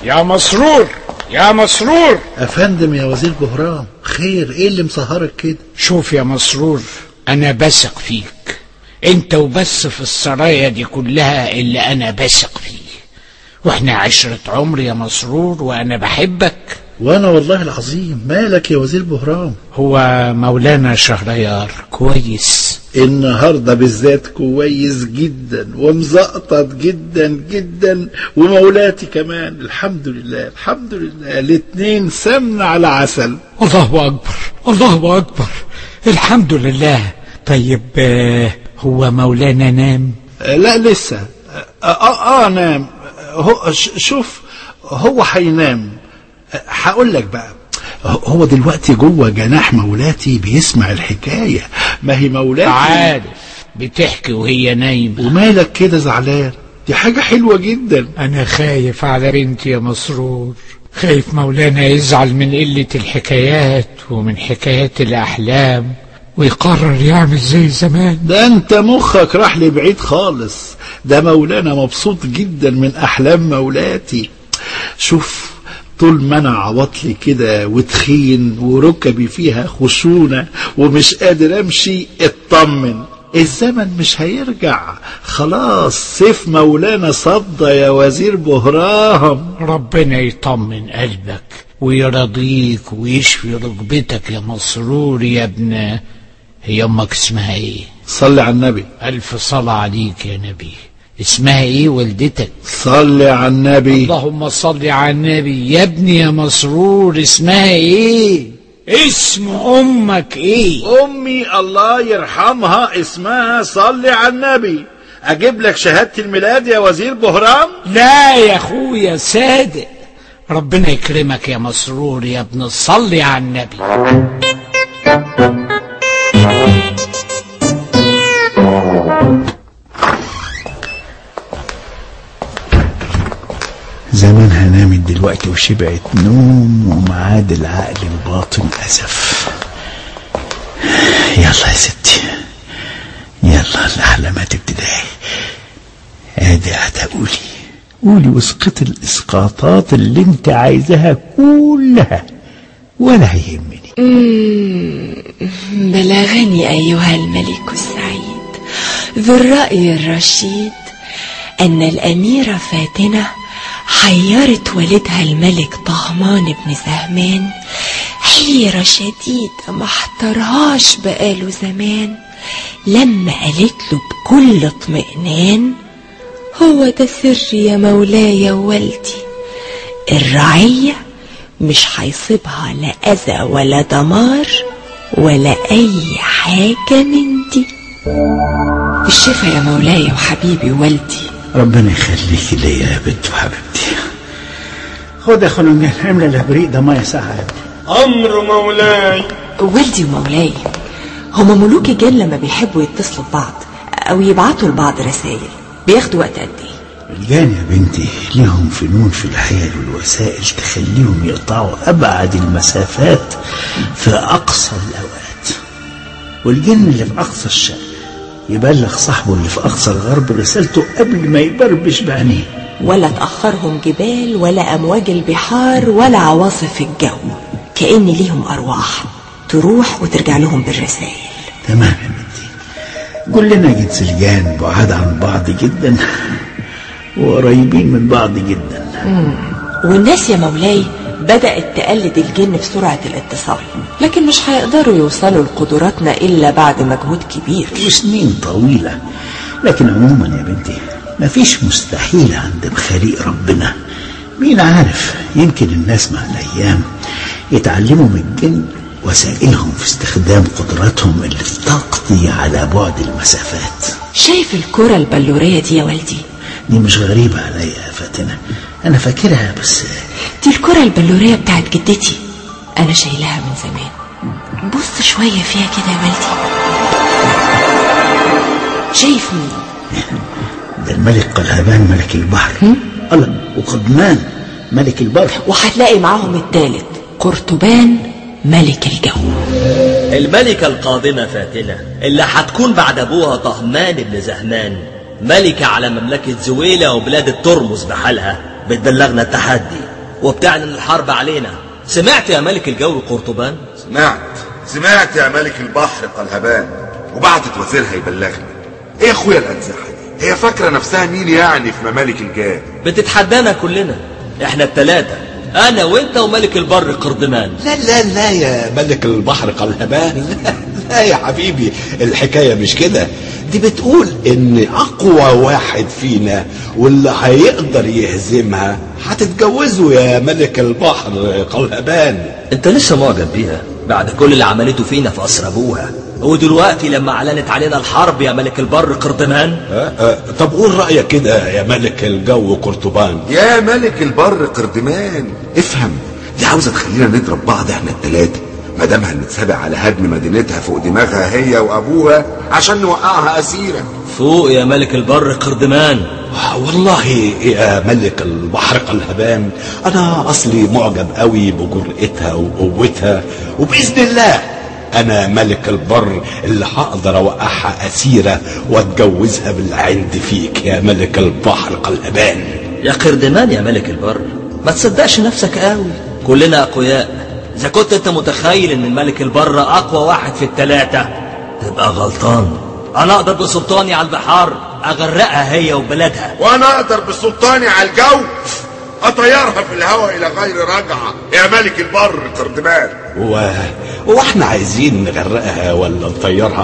يا مسرور يا مسرور افندم يا وزير بهرام خير ايه اللي مسهرك كده شوف يا مسرور انا بثق فيك انت وبس في السرايا دي كلها اللي انا بثق فيه واحنا عشرة عمر يا مسرور وانا بحبك وانا والله العظيم مالك يا وزير بهرام هو مولانا شهريار كويس النهاردة بالذات كويس جدا ومزقطط جدا جدا ومولاتي كمان الحمد لله الحمد لله الاتنين سمن على عسل الله اكبر الله اكبر الحمد لله طيب آه، هو مولانا نام آه، لا لسه آه, آه, آه نام هو ش- شوف هو هينام آه، هقول لك بقى هو دلوقتي جوه جناح مولاتي بيسمع الحكاية ما هي مولاتي عارف بتحكي وهي نايمة ومالك كده زعلان دي حاجة حلوة جدا أنا خايف على بنتي يا مسرور خايف مولانا يزعل من قلة الحكايات ومن حكايات الأحلام ويقرر يعمل زي زمان ده انت مخك راح لبعيد خالص ده مولانا مبسوط جدا من احلام مولاتي شوف طول ما انا عواطلي كده وتخين وركبي فيها خشونة ومش قادر امشي اطمن الزمن مش هيرجع خلاص سيف مولانا صدى يا وزير بهرام ربنا يطمن قلبك ويرضيك ويشفي ركبتك يا مسرور يا ابن هي أمك اسمها إيه؟ صلي على النبي ألف صلاة عليك يا نبي اسمها إيه والدتك؟ صلي على النبي اللهم صل على النبي يا ابني يا مسرور اسمها ايه اسم امك ايه امي الله يرحمها اسمها صلي على النبي اجيب لك شهادة الميلاد يا وزير بهرام لا يا اخويا صادق ربنا يكرمك يا مسرور يا ابن صلي على النبي زمانها نامت دلوقتي وشبعت نوم ومعاد العقل الباطن أسف يلا يا ستي يلا الأحلامات ابتدائي ادي قاعدة قولي قولي واسقطي الإسقاطات اللي انت عايزاها كلها ولا هيهمني بلغني أيها الملك السعيد ذو الرأي الرشيد أن الأميرة فاتنة حيرت والدها الملك طهمان بن سهمان حيرة شديدة ما احترهاش بقاله زمان لما قالت له بكل اطمئنان هو ده سر يا مولاي ووالدي الرعية مش هيصيبها لا أذى ولا دمار ولا أي حاجة من دي الشفا يا مولاي وحبيبي ووالدي ربنا يخليك ليا يا بنت وحبيبتي خد يا خلونجان املى الابريق ده ميه ساقعه يا ابني أمر مولاي والدي ومولاي هما ملوك الجن لما بيحبوا يتصلوا ببعض أو يبعتوا لبعض رسائل بياخدوا وقت قد إيه الجان يا بنتي ليهم فنون في الحيل والوسائل تخليهم يقطعوا أبعد المسافات في أقصى الأوقات والجن اللي في أقصى الشرق يبلغ صاحبه اللي في أقصى الغرب رسالته قبل ما يبربش بعينيه ولا تأخرهم جبال ولا أمواج البحار ولا عواصف الجو كأن ليهم أرواح تروح وترجع لهم بالرسائل تمام يا بنتي كلنا جنس الجان بعاد عن بعض جدا وقريبين من بعض جدا والناس يا مولاي بدأت تقلد الجن في سرعة الاتصال لكن مش هيقدروا يوصلوا لقدراتنا إلا بعد مجهود كبير وسنين طويلة لكن عموما يا بنتي مفيش مستحيل عند مخاليق ربنا مين عارف يمكن الناس مع الأيام يتعلموا من الجن وسائلهم في استخدام قدراتهم اللي تقضي على بعد المسافات شايف الكرة البلورية دي يا والدي دي مش غريبة عليا يا فاتنة أنا فاكرها بس دي الكرة البلورية بتاعت جدتي أنا شايلها من زمان بص شوية فيها كده يا والدي شايف مين ده الملك قلهبان ملك البحر الله وقدمان ملك البر وهتلاقي معاهم التالت قرطبان ملك الجو الملكة القادمة فاتنة اللي هتكون بعد أبوها طهمان بن زهمان ملكة على مملكة زويلة وبلاد الترمس بحالها بتبلغنا التحدي وبتعلن الحرب علينا سمعت يا ملك الجو قرطبان سمعت سمعت يا ملك البحر قلهبان وبعتت وزيرها يبلغني ايه يا اخويا الانزاحه دي هي فاكره نفسها مين يعني في ممالك الجاه بتتحدانا كلنا احنا التلاتة انا وانت وملك البر قردمان لا لا لا يا ملك البحر قلهبان لا, لا يا حبيبي الحكاية مش كده دي بتقول ان اقوى واحد فينا واللي هيقدر يهزمها هتتجوزه يا ملك البحر قلهبان انت لسه معجب بيها بعد كل اللي عملته فينا في قصر ابوها ودلوقتي لما اعلنت علينا الحرب يا ملك البر قردمان أه أه طب قول رأيك كده يا ملك الجو قرطبان يا ملك البر قردمان افهم دي عاوزه تخلينا نضرب بعض احنا التلاته ما دام هنتسابق على هدم مدينتها فوق دماغها هي وابوها عشان نوقعها اسيره فوق يا ملك البر قردمان والله يا ملك البحر قلهبان انا اصلي معجب قوي بجرأتها وقوتها وباذن الله انا ملك البر اللي هقدر اوقعها اسيره واتجوزها بالعند فيك يا ملك البحر قلهبان يا قردمان يا ملك البر ما تصدقش نفسك قوي كلنا اقوياء اذا كنت انت متخيل ان الملك البر اقوى واحد في التلاتة تبقى غلطان انا اقدر بسلطاني على البحار اغرقها هي وبلدها وانا اقدر بسلطاني على الجو اطيرها في الهواء الى غير رجعه يا ملك البر قردمان و... واحنا عايزين نغرقها ولا نطيرها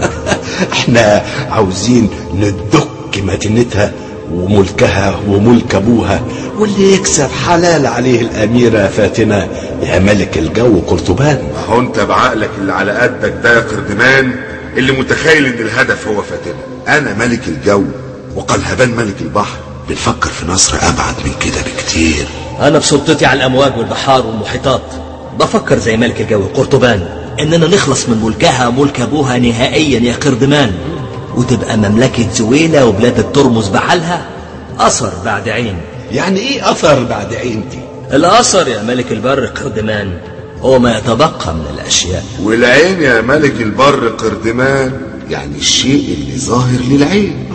احنا عاوزين ندك مدينتها وملكها وملك ابوها واللي يكسب حلال عليه الاميره فاتنه يا ملك الجو قرطبان اهو انت بعقلك اللي على قدك ده يا قردمان اللي متخيل ان الهدف هو فاتنه انا ملك الجو وقلهبان ملك البحر بنفكر في نصر ابعد من كده بكتير انا بسلطتي على الامواج والبحار والمحيطات بفكر زي ملك الجو قرطبان اننا نخلص من ملكها ملك ابوها نهائيا يا قردمان وتبقى مملكة زويلة وبلاد ترمز بحالها أثر بعد عين يعني ايه اثر بعد عين دي الأثر يا ملك البر قردمان هو ما يتبقى من الأشياء والعين يا ملك البر قردمان يعني الشيء اللي ظاهر للعين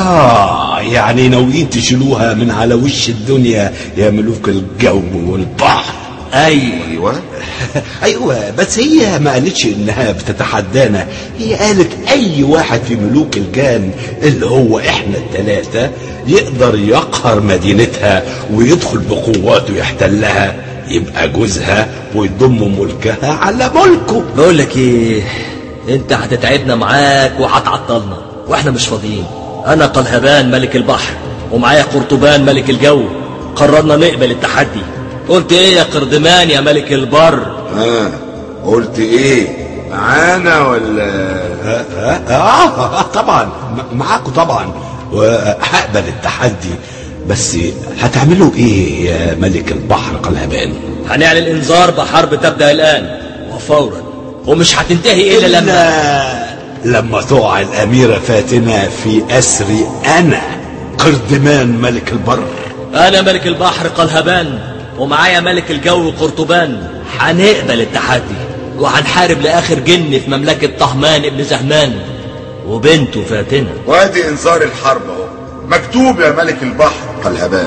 اه يعني ناويين تشيلوها من على وش الدنيا يا ملوك الجو والبحر أيوة ايوه ايوه بس هي ما قالتش انها بتتحدانا هي قالت اي واحد في ملوك الجان اللي هو احنا التلاتة يقدر يقهر مدينتها ويدخل بقواته يحتلها يبقى جوزها ويضم ملكها على ملكه بقول لك ايه انت هتتعبنا معاك وهتعطلنا واحنا مش فاضيين انا قلهبان ملك البحر ومعايا قرطبان ملك الجو قررنا نقبل التحدي قلت ايه يا قردمان يا ملك البر ها قلت ايه معانا ولا آه, آه, آه طبعا م- معاكم طبعا وهقبل التحدي بس هتعملوا ايه يا ملك البحر قلهبان هنعلن انذار بحرب تبدا الان وفورا ومش هتنتهي الا لما لما تقع الأميرة فاتنة في أسري أنا قردمان ملك البر انا ملك البحر قلهبان ومعايا ملك الجو قرطبان هنقبل التحدي وهنحارب لاخر جن في مملكه طهمان ابن زهمان وبنته فاتنه وادي انذار الحرب اهو مكتوب يا ملك البحر قلهبان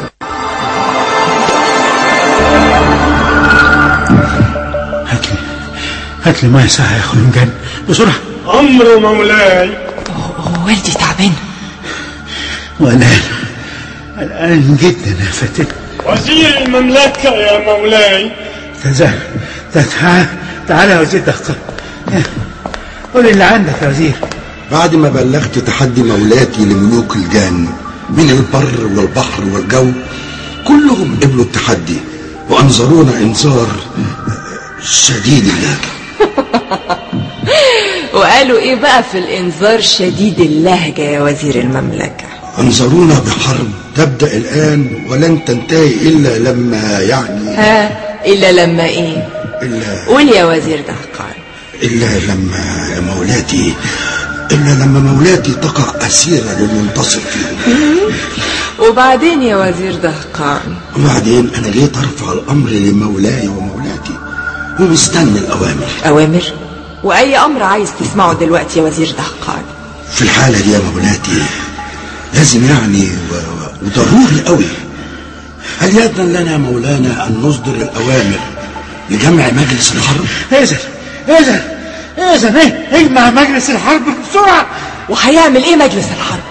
هات لي هات لي ميه ساعة يا خلنجان بسرعة أمر مولاي هو والدي تعبان وقلقان قلقان جدا يا فاتن وزير المملكة يا مولاي تعال تعال تعال يا وزير دقة قول اللي عندك يا وزير بعد ما بلغت تحدي مولاتي لملوك الجان من البر والبحر والجو كلهم قبلوا التحدي وأنظرونا إنذار شديد اللهجة وقالوا ايه بقى في الانذار شديد اللهجة يا وزير المملكة أنظرونا بحرب تبدأ الآن ولن تنتهي إلا لما يعني ها الا لما ايه إلا, قول يا وزير دهقان إلا لما يا مولاتي إلا لما مولاتي تقع أسيرة للمنتصر فيهم وبعدين يا وزير دهقان وبعدين أنا جيت أرفع الأمر لمولاي ومولاتي ومستني الأوامر اوامر واي امر عايز تسمعه دلوقتي يا وزير دهقان في الحالة دي يا مولاتي لازم يعني و- و- وضروري قوي هل يأذن لنا مولانا أن نصدر الأوامر لجمع مجلس الحرب؟ اذن اذن اذن ايه اجمع مجلس الحرب بسرعة وهيعمل ايه مجلس الحرب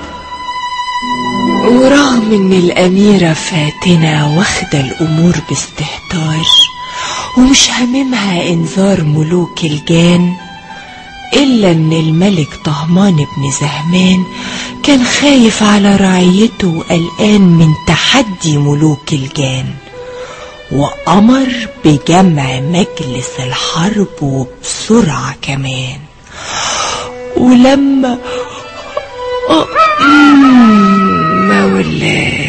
ورغم ان الاميرة فاتنة واخدة الامور باستهتار ومش هاممها انذار ملوك الجان الا ان الملك طهمان بن زهمان كان خايف على رعيته وقلقان من تحدي ملوك الجان وأمر بجمع مجلس الحرب وبسرعة كمان ولما أم- مولاي